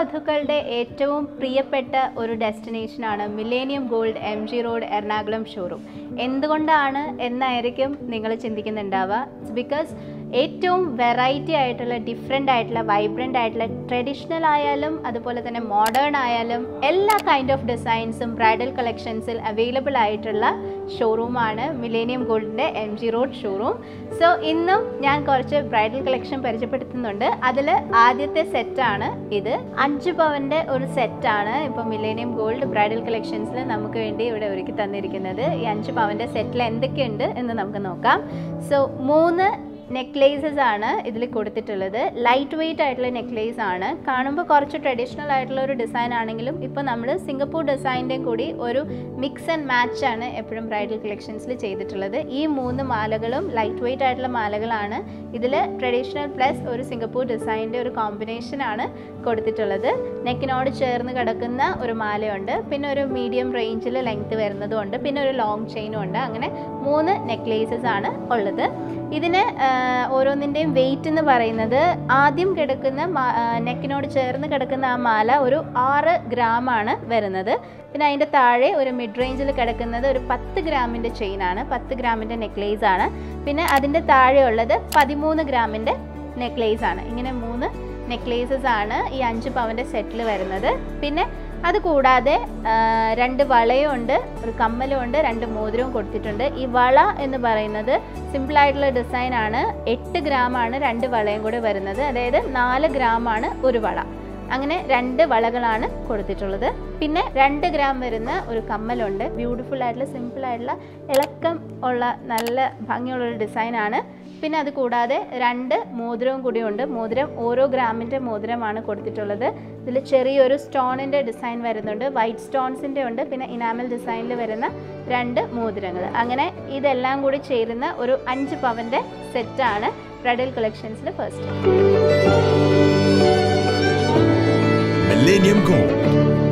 വധുക്കളുടെ ഏറ്റവും പ്രിയപ്പെട്ട ഒരു ഡെസ്റ്റിനേഷനാണ് Millennium Gold M G road Ernakulam showroom എന്തുകൊണ്ടാണ് എന്നായിരിക്കും നിങ്ങൾ ചിന്തിക്കുന്നുണ്ടാവുക ബിക്കോസ് ഏറ്റവും വെറൈറ്റി ആയിട്ടുള്ള ഡിഫറെൻ്റ് ആയിട്ടുള്ള വൈബ്രൻ്റ് ആയിട്ടുള്ള ട്രഡീഷണൽ ആയാലും അതുപോലെ തന്നെ മോഡേൺ ആയാലും എല്ലാ കൈൻഡ് ഓഫ് ഡിസൈൻസും ബ്രൈഡൽ കളക്ഷൻസിൽ അവൈലബിൾ ആയിട്ടുള്ള ഷോറൂമാണ് മിലേനിയം ഗോൾഡിൻ്റെ M G road showroom so ഇന്നും ഞാൻ കുറച്ച് ബ്രൈഡൽ കളക്ഷൻ പരിചയപ്പെടുത്തുന്നുണ്ട് അതിൽ ആദ്യത്തെ സെറ്റാണ് ഇത് അഞ്ച് പവൻ്റെ ഒരു സെറ്റാണ് ഇപ്പോൾ മിലേനിയം ഗോൾഡ് ബ്രൈഡൽ കളക്ഷൻസിൽ നമുക്ക് വേണ്ടി ഇവിടെ ഒരുക്കി തന്നിരിക്കുന്നത് ഈ അഞ്ച് പവൻ്റെ സെറ്റിൽ എന്തൊക്കെയുണ്ട് എന്ന് നമുക്ക് നോക്കാം സോ മൂന്ന് നെക്ലേസസ് ആണ് ഇതിൽ കൊടുത്തിട്ടുള്ളത് ലൈറ്റ് വെയിറ്റ് ആയിട്ടുള്ള നെക്ലേസ് ആണ് കാണുമ്പോൾ കുറച്ച് ട്രഡീഷണൽ ആയിട്ടുള്ള ഒരു ഡിസൈൻ ആണെങ്കിലും ഇപ്പോൾ നമ്മൾ സിംഗപ്പൂർ ഡിസൈൻ്റെയും കൂടി ഒരു മിക്സ് ആൻഡ് മാച്ച് ആണ് എപ്പോഴും ബ്രൈഡൽ കളക്ഷൻസിൽ ചെയ്തിട്ടുള്ളത് ഈ മൂന്ന് മാലകളും ലൈറ്റ് വെയിറ്റ് ആയിട്ടുള്ള മാലകളാണ് ഇതിൽ ട്രഡീഷണൽ പ്ലസ് ഒരു സിംഗപ്പൂർ ഡിസൈൻ്റെ ഒരു കോമ്പിനേഷൻ ആണ് കൊടുത്തിട്ടുള്ളത് നെക്കിനോട് ചേർന്ന് കിടക്കുന്ന ഒരു മാലയുണ്ട് പിന്നെ ഒരു മീഡിയം റേഞ്ചിൽ ലെങ്ത് വരുന്നതും പിന്നെ ഒരു ലോങ് ചെയിനും ഉണ്ട് അങ്ങനെ മൂന്ന് നെക്ലേസസ് ആണ് ഉള്ളത് ഇതിന് ഓരോന്നിൻ്റെയും വെയിറ്റ് എന്ന് പറയുന്നത് ആദ്യം കിടക്കുന്ന നെക്കിനോട് ചേർന്ന് കിടക്കുന്ന ആ മാല ഒരു ആറ് ഗ്രാമാണ് വരുന്നത് പിന്നെ അതിൻ്റെ താഴെ ഒരു മിഡ് റേഞ്ചിൽ കിടക്കുന്നത് ഒരു പത്ത് ഗ്രാമിൻ്റെ ചെയിനാണ് പത്ത് ഗ്രാമിൻ്റെ നെക്ലേസ് ആണ് പിന്നെ അതിൻ്റെ താഴെ ഉള്ളത് പതിമൂന്ന് ഗ്രാമിൻ്റെ നെക്ലേസ് ആണ് ഇങ്ങനെ മൂന്ന് നെക്ലേസസ് ആണ് ഈ അഞ്ച് പവൻ്റെ സെറ്റിൽ വരുന്നത് പിന്നെ അത് കൂടാതെ രണ്ട് വളയും ഉണ്ട് ഒരു കമ്മലും ഉണ്ട് രണ്ട് മോതിരവും കൊടുത്തിട്ടുണ്ട് ഈ വള എന്ന് പറയുന്നത് സിമ്പിളായിട്ടുള്ള ഡിസൈൻ ആണ് എട്ട് ഗ്രാമാണ് രണ്ട് വളയും കൂടെ വരുന്നത് അതായത് നാല് ഗ്രാമാണ് ഒരു വള അങ്ങനെ രണ്ട് വളകളാണ് കൊടുത്തിട്ടുള്ളത് പിന്നെ രണ്ട് ഗ്രാം വരുന്ന ഒരു കമ്മലുണ്ട് ബ്യൂട്ടിഫുൾ ആയിട്ടുള്ള സിമ്പിൾ ആയിട്ടുള്ള ഇളക്കം ഉള്ള നല്ല ഭംഗിയുള്ള ഒരു ഡിസൈനാണ് പിന്നെ അത് കൂടാതെ രണ്ട് മോതിരവും കൂടിയുണ്ട് മോതിരം ഓരോ ഗ്രാമിൻ്റെ മോതിരമാണ് കൊടുത്തിട്ടുള്ളത് ഇതിൽ ചെറിയൊരു സ്റ്റോണിൻ്റെ ഡിസൈൻ വരുന്നുണ്ട് വൈറ്റ് സ്റ്റോൺസിൻ്റെ ഉണ്ട് പിന്നെ ഇനാമൽ ഡിസൈനിൽ വരുന്ന രണ്ട് മോതിരങ്ങൾ അങ്ങനെ ഇതെല്ലാം കൂടി ചേരുന്ന ഒരു അഞ്ച് പവൻ്റെ സെറ്റാണ് ബ്രൈഡൽ കളക്ഷൻസിൽ ഫസ്റ്റ് Millennium Gold